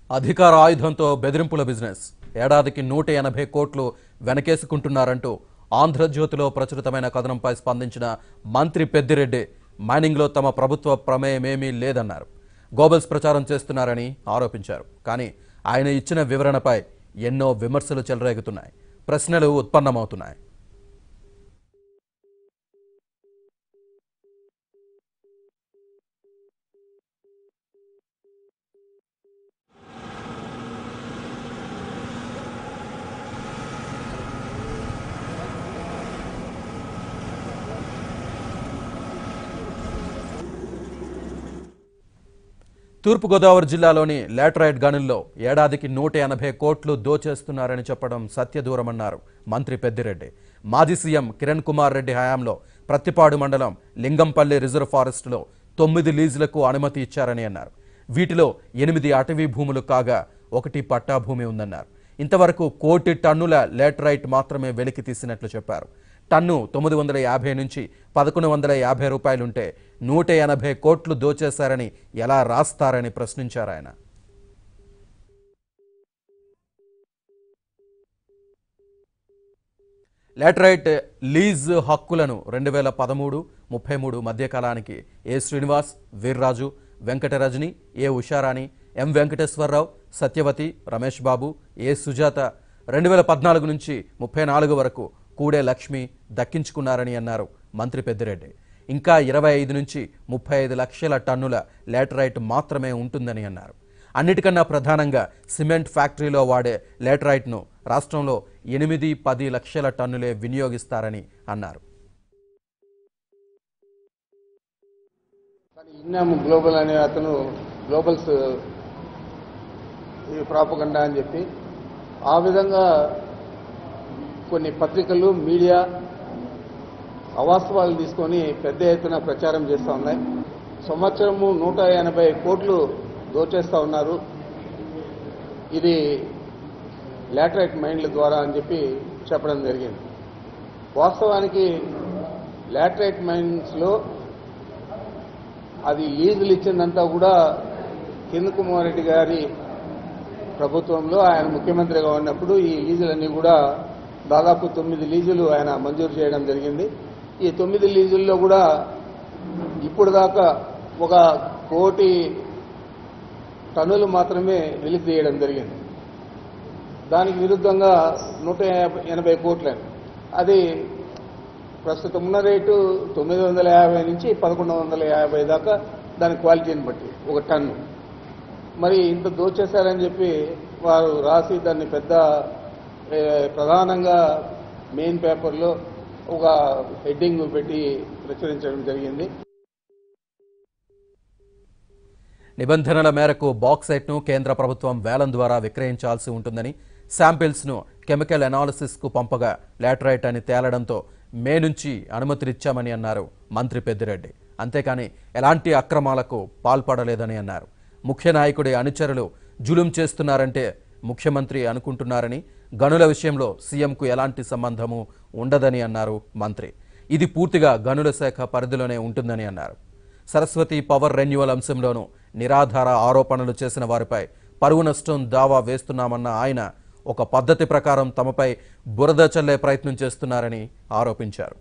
అధికార ఆయుధంతో బెదిరింపుల బిజినెస్ ఏడాదికి నూట ఎనభై కోట్లు వెనకేసుకుంటున్నారంటూ ఆంధ్రజ్యోతిలో ప్రచురితమైన కథనంపై స్పందించిన మంత్రి పెద్దిరెడ్డి మైనింగ్లో తమ ప్రభుత్వ ప్రమేయమేమీ లేదన్నారు గోబల్స్ ప్రచారం చేస్తున్నారని ఆరోపించారు కానీ ఆయన ఇచ్చిన వివరణపై ఎన్నో విమర్శలు చెలరేగుతున్నాయి ప్రశ్నలు ఉత్పన్నమవుతున్నాయి తూర్పుగోదావరి జిల్లాలోని లాటరైట్ గనుల్లో ఏడాదికి నూట ఎనభై కోట్లు దోచేస్తున్నారని చెప్పడం సత్యదూరమన్నారు మంత్రి పెద్దిరెడ్డి మాజీ సీఎం కిరణ్ కుమార్ రెడ్డి హయాంలో ప్రత్తిపాడు మండలం లింగంపల్లి రిజర్వ్ ఫారెస్టులో తొమ్మిది లీజులకు అనుమతి ఇచ్చారని అన్నారు వీటిలో ఎనిమిది అటవీ భూములు కాగా ఒకటి పట్టా భూమి ఉందన్నారు ఇంతవరకు కోటి టన్నుల లాటరైట్ మాత్రమే వెలికి తీసినట్లు చెప్పారు టన్ను తొమ్మిది వందల యాభై నుంచి పదకొండు వందల యాభై రూపాయలుంటే నూట ఎనభై కోట్లు దోచేశారని ఎలా రాస్తారని ప్రశ్నించారు ఆయన లాటరైట్ లీజ్ హక్కులను రెండు వేల పదమూడు ముప్పై మూడు మధ్యకాలానికి ఏ శ్రీనివాస్ వీర్రాజు వెంకటరజని ఏ ఉషారాణి ఎం వెంకటేశ్వరరావు సత్యవతి రమేష్ బాబు ఏ సుజాత రెండు వేల పద్నాలుగు నుంచి ముప్పై నాలుగు వరకు కూడే లక్ష్మి దక్కించుకున్నారని అన్నారు మంత్రి పెద్దిరెడ్డి ఇంకా ఇరవై ఐదు నుంచి ముప్పై ఐదు లక్షల టన్నుల లాటరైట్ మాత్రమే ఉంటుందని అన్నారు అన్నిటికన్నా ప్రధానంగా సిమెంట్ ఫ్యాక్టరీలో వాడే లాటరైట్ను రాష్ట్రంలో ఎనిమిది పది లక్షల టన్నులే వినియోగిస్తారని అన్నారు కానీ ఇన్నాము గ్లోబల్ అనే అతను గ్లోబల్స్ ఈ ప్రాపగండా అని చెప్పి ఆ విధంగా కొన్ని పత్రికలు మీడియా అవాస్తవాలు తీసుకొని పెద్ద ఎత్తున ప్రచారం చేస్తూ ఉన్నాయి సంవత్సరము నూట ఎనభై కోట్లు దోచేస్తూ ఉన్నారు ఇది లాటరైట్ మైండ్ల ద్వారా అని చెప్పి చెప్పడం జరిగింది వాస్తవానికి లాటరైట్ మైండ్స్లో అది లీజులు ఇచ్చిందంతా కూడా కింద కుమార్ రెడ్డి గారి ప్రభుత్వంలో ఆయన ముఖ్యమంత్రిగా ఉన్నప్పుడు ఈ లీజులన్నీ కూడా దాదాపు తొమ్మిది లీజులు ఆయన మంజూరు చేయడం జరిగింది ఈ తొమ్మిది లీజుల్లో కూడా ఇప్పుడు దాకా ఒక కోటి టన్నులు మాత్రమే వెలికి తీయడం జరిగింది దానికి విరుద్ధంగా నూట యాభై- ఎనభై కోట్లని అది ప్రస్తుతం ఉన్న రేటు తొమ్మిది వందల యాభై నుంచి పదకొండు వందల యాభై దాకా దాని క్వాలిటీని బట్టి ఒక టన్ను మరి ఇంత దోచేశారని చెప్పి వారు రాసి దాన్ని పెద్ద ఏ, ప్రధానంగా మెయిన్ పేపర్లో ఒక హెడ్డింగ్ పెట్టి ప్రచురించడం జరిగింది నిబంధనల మేరకు బాక్సైట్ను కేంద్ర ప్రభుత్వం వేలం ద్వారా విక్రయించాల్సి ఉంటుందని శాంపిల్స్ను కెమికల్ అనాలిసిస్కు పంపగా లాటరైట్ అని తేలడంతో మే నుంచి అనుమతినిచ్చామని అన్నారు మంత్రి పెద్దిరెడ్డి అంతేకాని ఎలాంటి అక్రమాలకు పాల్పడలేదని అన్నారు ముఖ్య నాయకుడి అనుచరులు జులుం చేస్తున్నారంటే ముఖ్యమంత్రి అనుకుంటున్నారని గనుల విషయంలో సీఎంకు ఎలాంటి సంబంధము ఉండదని అన్నారు మంత్రి ఇది పూర్తిగా గనుల శాఖ పరిధిలోనే ఉంటుందని అన్నారు సరస్వతి పవర్ రెన్యువల్ అంశంలోనూ నిరాధార ఆరోపణలు చేసిన వారిపై పరువు నష్టం దావా వేస్తున్నామన్న ఆయన ఒక పద్ధతి ప్రకారం తమపై బురద చల్లే ప్రయత్నం చేస్తున్నారని ఆరోపించారు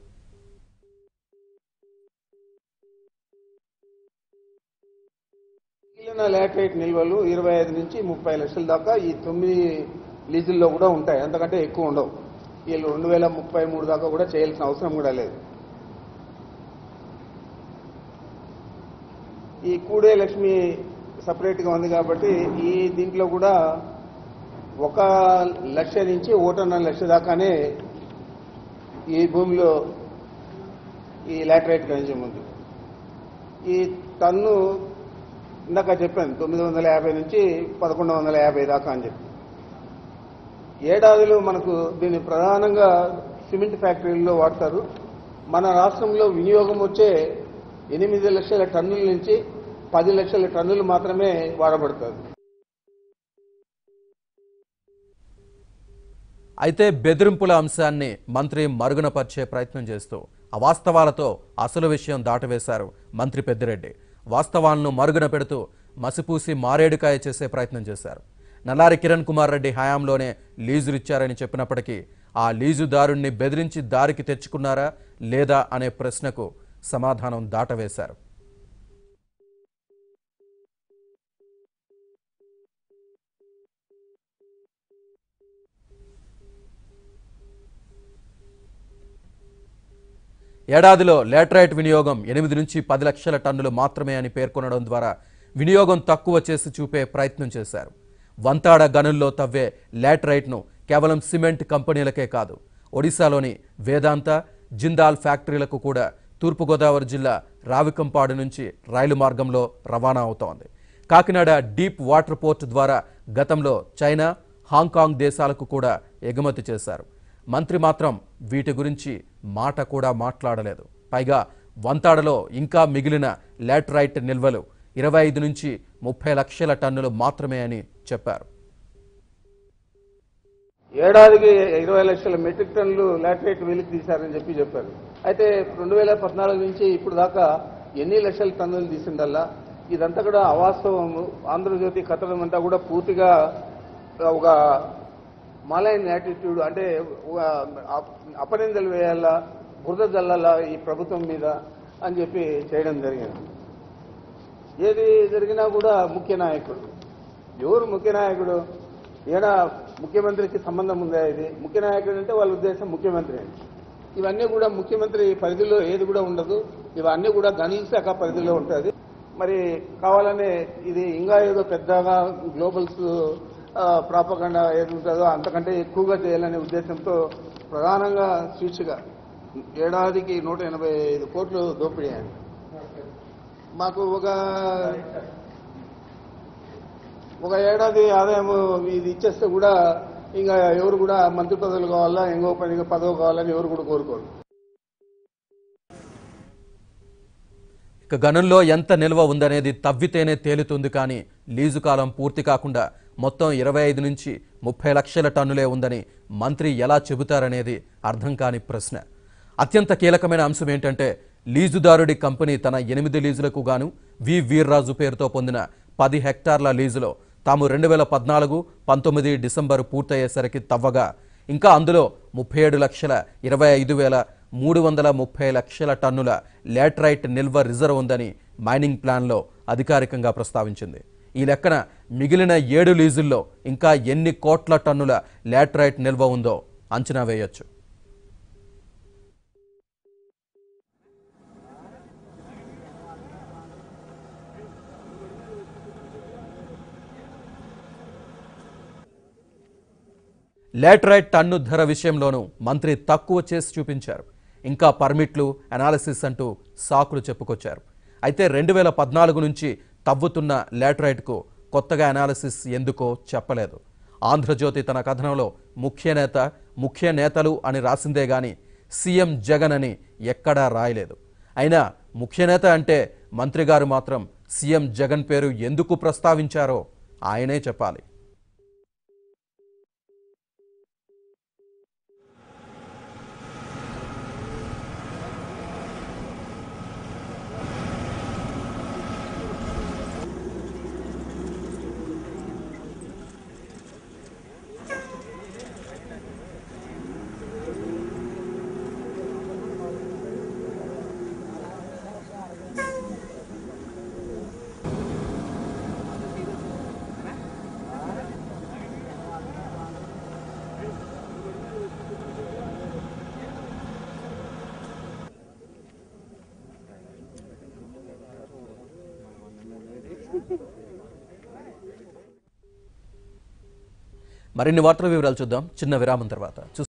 మిగిలిన లాటరైట్ నిల్వలు ఇరవై ఐదు నుంచి ముప్పై లక్షల దాకా ఈ తొమ్మిది లీజుల్లో కూడా ఉంటాయి అంతకంటే ఎక్కువ ఉండవు వీళ్ళు రెండు వేల ముప్పై మూడు దాకా కూడా చేయాల్సిన అవసరం కూడా లేదు ఈ కూడే లక్ష్మి సపరేట్గా ఉంది కాబట్టి ఈ దీంట్లో కూడా ఒక లక్ష నుంచి ఒకటిన్నర లక్ష దాకానే ఈ భూమిలో ఈ లాటరైట్ ఖనిజం ఉంది ఈ టన్ను ఇందాక చెప్పాను తొమ్మిది వందల యాభై నుంచి పదకొండు వందల యాభై దాకా అని చెప్పి ఏడాదిలో మనకు దీన్ని ప్రధానంగా సిమెంట్ ఫ్యాక్టరీల్లో వాడతారు మన రాష్ట్రంలో వినియోగం వచ్చే ఎనిమిది లక్షల టన్నుల నుంచి పది లక్షల టన్నులు మాత్రమే వాడబడుతుంది అయితే బెదిరింపుల అంశాన్ని మంత్రి మరుగునపరిచే ప్రయత్నం చేస్తూ అవాస్తవాలతో అసలు విషయం దాటవేశారు మంత్రి పెద్దిరెడ్డి వాస్తవాలను మరుగున పెడుతూ మసిపూసి మారేడుకాయ చేసే ప్రయత్నం చేశారు నల్లారి కిరణ్ కుమార్ రెడ్డి హయాంలోనే లీజులు ఇచ్చారని చెప్పినప్పటికీ ఆ లీజుదారుణ్ణి బెదిరించి దారికి తెచ్చుకున్నారా లేదా అనే ప్రశ్నకు సమాధానం దాటవేశారు ఏడాదిలో లేటరైట్ వినియోగం ఎనిమిది నుంచి పది లక్షల టన్నులు మాత్రమే అని పేర్కొనడం ద్వారా వినియోగం తక్కువ చేసి చూపే ప్రయత్నం చేశారు వంతాడ గనుల్లో తవ్వే లేటరైట్ను కేవలం సిమెంట్ కంపెనీలకే కాదు ఒడిశాలోని వేదాంత జిందాల్ ఫ్యాక్టరీలకు కూడా తూర్పుగోదావరి జిల్లా రావికంపాడు నుంచి రైలు మార్గంలో రవాణా అవుతోంది కాకినాడ డీప్ వాటర్ పోర్ట్ ద్వారా గతంలో చైనా హాంకాంగ్ దేశాలకు కూడా ఎగుమతి చేశారు మంత్రి మాత్రం వీటి గురించి మాట కూడా మాట్లాడలేదు పైగా వంతాడలో ఇంకా మిగిలిన లాటరైట్ నిల్వలు ఇరవై ఐదు నుంచి ముప్పై లక్షల టన్నులు మాత్రమే అని చెప్పారు ఏడాదికి ఇరవై లక్షల మెట్రిక్ టన్నులు లాటరైట్ వెలికి తీశారని చెప్పి చెప్పారు అయితే రెండు వేల పద్నాలుగు నుంచి ఇప్పుడు దాకా ఎన్ని లక్షల టన్నులు తీసిందల్లా ఇదంతా కూడా అవాస్తవము ఆంధ్రజ్యోతి కథనం అంతా కూడా పూర్తిగా ఒక మాలైన్ యాటిట్యూడ్ అంటే ఒక అప్- అపనిందలు వేయాలా బురద జల్లాలా ఈ ప్రభుత్వం మీద అని చెప్పి చేయడం జరిగింది ఏది జరిగినా కూడా ముఖ్య నాయకుడు ఎవరు ముఖ్య నాయకుడు ఈయన ముఖ్యమంత్రికి సంబంధం ఉందా ఇది ముఖ్య నాయకుడు అంటే వాళ్ళ ఉద్దేశం ముఖ్యమంత్రి అని ఇవన్నీ కూడా ముఖ్యమంత్రి పరిధిలో ఏది కూడా ఉండదు ఇవన్నీ కూడా గణిత శాఖ పరిధిలో ఉంటుంది మరి కావాలనే ఇది ఇంకా ఏదో పెద్దగా గ్లోబల్స్ ప్రాపగండా ఏది ఉంటుందో అంతకంటే ఎక్కువగా చేయాలనే ఉద్దేశంతో ప్రధానంగా శీర్షిక ఏడాదికి నూట ఎనభై ఐదు కోట్లు దోపిడీ అని మాకు ఒక ఒక ఏడాది ఆదాయం ఇది ఇచ్చేస్తే కూడా ఇంకా ఎవరు కూడా మంత్రి పదవులు కావాలా ఇంకో పని ఇంకో పదవి కావాలని ఎవరు కూడా కోరుకోరు ఇక గనుల్లో ఎంత నిల్వ ఉందనేది తవ్వితేనే తేలుతుంది కానీ లీజు కాలం పూర్తి కాకుండా మొత్తం ఇరవై ఐదు నుంచి ముప్పై లక్షల టన్నులే ఉందని మంత్రి ఎలా చెబుతారనేది అర్థం కాని ప్రశ్న అత్యంత కీలకమైన అంశం ఏంటంటే లీజుదారుడి కంపెనీ తన ఎనిమిది లీజులకు గాను వి వీర్రాజు పేరుతో పొందిన పది హెక్టార్ల లీజులో తాము రెండు వేల పద్నాలుగు పంతొమ్మిది డిసెంబరు పూర్తయ్యేసరికి తవ్వగా ఇంకా అందులో ముప్పై ఏడు లక్షల ఇరవై ఐదు వేల మూడు వందల ముప్పై లక్షల టన్నుల లాటరైట్ నిల్వ రిజర్వ్ ఉందని మైనింగ్ ప్లాన్లో అధికారికంగా ప్రస్తావించింది ఈ లెక్కన మిగిలిన ఏడు లీజుల్లో ఇంకా ఎన్ని కోట్ల టన్నుల లాటరైట్ నిల్వ ఉందో అంచనా వేయొచ్చు లాటరైట్ టన్ను ధర విషయంలోనూ మంత్రి తక్కువ చేసి చూపించారు ఇంకా పర్మిట్లు అనాలిసిస్ అంటూ సాకులు చెప్పుకొచ్చారు అయితే రెండు వేల పద్నాలుగు నుంచి తవ్వుతున్న లాటరైట్కు కొత్తగా అనాలిసిస్ ఎందుకో చెప్పలేదు ఆంధ్రజ్యోతి తన కథనంలో ముఖ్య నేత ముఖ్య నేతలు అని రాసిందే గాని సీఎం జగన్ అని ఎక్కడా రాయలేదు అయినా ముఖ్య నేత అంటే మంత్రి గారు మాత్రం సీఎం జగన్ పేరు ఎందుకు ప్రస్తావించారో ఆయనే చెప్పాలి మరిన్ని వార్తల వివరాలు చూద్దాం చిన్న విరామం తర్వాత